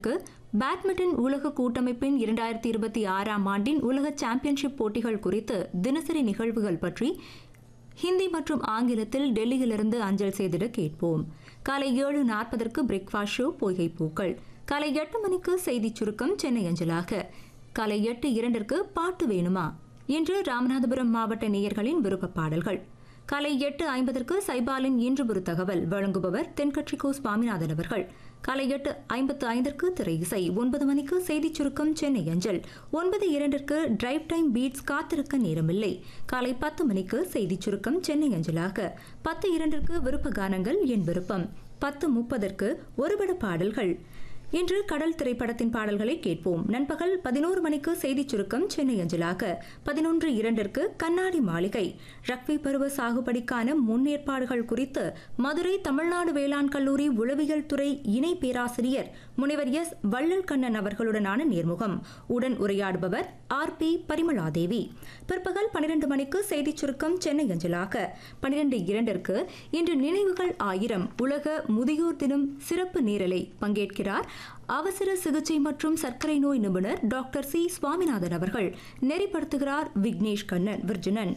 க்கு பேட்மிண்டன் உலக கூட்டமைப்பின் இரண்டாயிரத்தி இருபத்தி ஆறாம் ஆண்டின் உலக சாம்பியன்ஷிப் போட்டிகள் குறித்து தினசரி நிகழ்வுகள் பற்றி ஹிந்தி மற்றும் ஆங்கிலத்தில் டெல்லியிலிருந்து அஞ்சல் செய்திட கேட்போம் காலை ஏழு நாற்பதற்கு பிரேக்ஃபாஸ்ட் ஷோ பொய்கை பூக்கள் காலை எட்டு மணிக்கு செய்திச் சுருக்கம் சென்னை அஞ்சலாக காலை எட்டு இரண்டிற்கு பாட்டு வேணுமா இன்று ராமநாதபுரம் மாவட்ட நேயர்களின் விருப்ப பாடல்கள் காலை எட்டு ஐம்பதற்கு சைபாலின் இன்று ஒரு தகவல் வழங்குபவர் தென்கட்சி கோ சுவாமிநாதன் அவர்கள் காலை எட்டு ஐம்பத்து ஐந்திற்கு திரை இசை ஒன்பது மணிக்கு செய்திச் சுருக்கம் சென்னை அஞ்சல் ஒன்பது இரண்டிற்கு டிரைவ் டைம் பீட்ஸ் காத்திருக்க நேரமில்லை காலை பத்து மணிக்கு செய்திச் சுருக்கம் சென்னை அஞ்சலாக பத்து இரண்டிற்கு விருப்ப கானங்கள் என் விருப்பம் பத்து முப்பதற்கு ஒருபட பாடல்கள் இன்று கடல் திரைப்படத்தின் பாடல்களை கேட்போம் நண்பகல் பதினோரு மணிக்கு செய்திச் சுருக்கம் சென்னை அஞ்சலாக பதினொன்று இரண்டிற்கு கண்ணாடி மாளிகை ரக்வி பருவ சாகுபடிக்கான முன்னேற்பாடுகள் குறித்து மதுரை தமிழ்நாடு வேளாண் கல்லூரி உளவியல் துறை இணை பேராசிரியர் முனைவர் எஸ் வள்ளல் கண்ணன் அவர்களுடனான நேர்முகம் உடன் உரையாடுபவர் ஆர் பி பரிமளாதேவி பிற்பகல் பனிரெண்டு மணிக்கு செய்திச் சுருக்கம் சென்னை அஞ்சலாக பனிரெண்டு இரண்டிற்கு இன்று நினைவுகள் ஆயிரம் உலக முதியோர் தினம் சிறப்பு நேரலை பங்கேற்கிறார் அவசர சிகிச்சை மற்றும் சர்க்கரை நோய் நிபுணர் டாக்டர் சி சுவாமிநாதன் அவர்கள் நெறிப்படுத்துகிறார் விக்னேஷ் கண்ணன் விர்ஜுனன்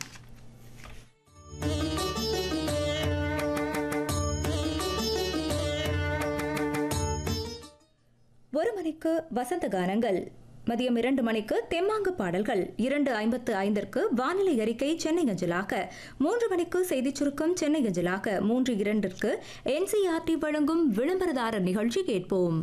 ஒரு மணிக்கு வசந்த கானங்கள் மதியம் இரண்டு மணிக்கு தெம்மாங்கு பாடல்கள் இரண்டு ஐம்பத்து ஐந்திற்கு வானிலை அறிக்கை சென்னை அஞ்சலாக மூன்று மணிக்கு செய்திச் சுருக்கம் சென்னை அஞ்சலாக மூன்று இரண்டிற்கு என்சிஆர்டி வழங்கும் விளம்பரதாரர் நிகழ்ச்சி கேட்போம்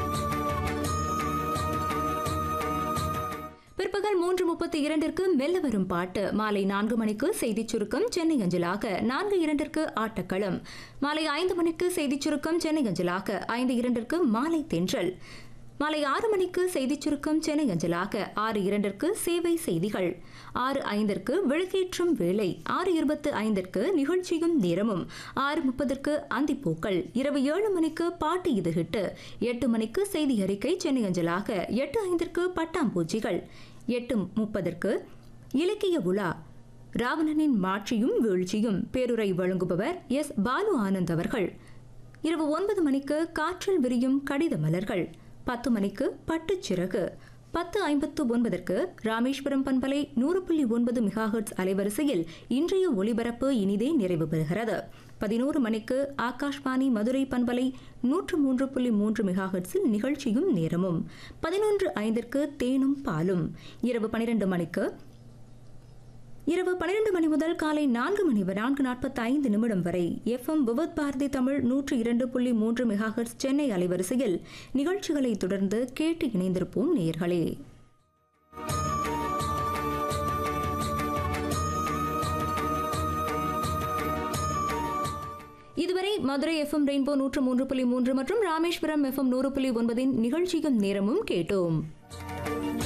பிற்பகல் மூன்று முப்பத்தி இரண்டிற்கு மெல்ல வரும் பாட்டு மாலை நான்கு மணிக்கு செய்திச் சுருக்கம் சென்னை அஞ்சலாக நான்கு இரண்டிற்கு ஆட்டக்களம் மாலை ஐந்து மணிக்கு செய்திச் சுருக்கம் சென்னை அஞ்சலாக ஐந்து இரண்டிற்கு மாலை தென்றல் மாலை ஆறு மணிக்கு செய்திச் சுருக்கம் சென்னை அஞ்சலாக ஆறு இரண்டிற்கு சேவை செய்திகள் ஆறு ஐந்திற்கு விளக்கேற்றும் வேலை ஆறு இருபத்து ஐந்திற்கு நிகழ்ச்சியும் நேரமும் ஆறு முப்பதற்கு அந்திப்பூக்கள் இரவு ஏழு மணிக்கு பாட்டு இது ஹிட்டு எட்டு மணிக்கு செய்தி அறிக்கை சென்னை அஞ்சலாக எட்டு ஐந்திற்கு பட்டாம்பூச்சிகள் எட்டு முப்பதற்கு இலக்கிய உலா ராவணனின் மாட்சியும் வீழ்ச்சியும் பேருரை வழங்குபவர் எஸ் பாலு ஆனந்த் அவர்கள் இரவு ஒன்பது மணிக்கு காற்றில் விரியும் கடித மலர்கள் பத்து மணிக்கு பட்டுச்சிறகு பத்து ஐம்பத்து ஒன்பதற்கு ராமேஸ்வரம் பண்பலை நூறு புள்ளி ஒன்பது மெகாஹெர்ட்ஸ் அலைவரிசையில் இன்றைய ஒலிபரப்பு இனிதே நிறைவு பெறுகிறது பதினோரு மணிக்கு ஆகாஷ்வாணி மதுரை பண்பலை நூற்று மூன்று புள்ளி மூன்று மெகாஹெர்ட்ஸில் நிகழ்ச்சியும் நேரமும் பதினொன்று ஐந்திற்கு தேனும் பாலும் இரவு பனிரெண்டு மணிக்கு இரவு பன்னிரண்டு மணி முதல் காலை நான்கு மணி வரை நான்கு நாற்பத்தி ஐந்து நிமிடம் வரை எஃப்எம் விவத் பாரதி தமிழ் நூற்று இரண்டு புள்ளி மூன்று மெகாஹெர்ட்ஸ் சென்னை அலைவரிசையில் நிகழ்ச்சிகளை தொடர்ந்து கேட்டு இணைந்திருப்போம் நேயர்களே இதுவரை மதுரை எஃப்எம் ரெயின்போ நூற்று மூன்று புள்ளி மூன்று மற்றும் ராமேஸ்வரம் எஃப்எம் நூறு புள்ளி ஒன்பதின் நிகழ்ச்சியும் நேரமும் கேட்டோம்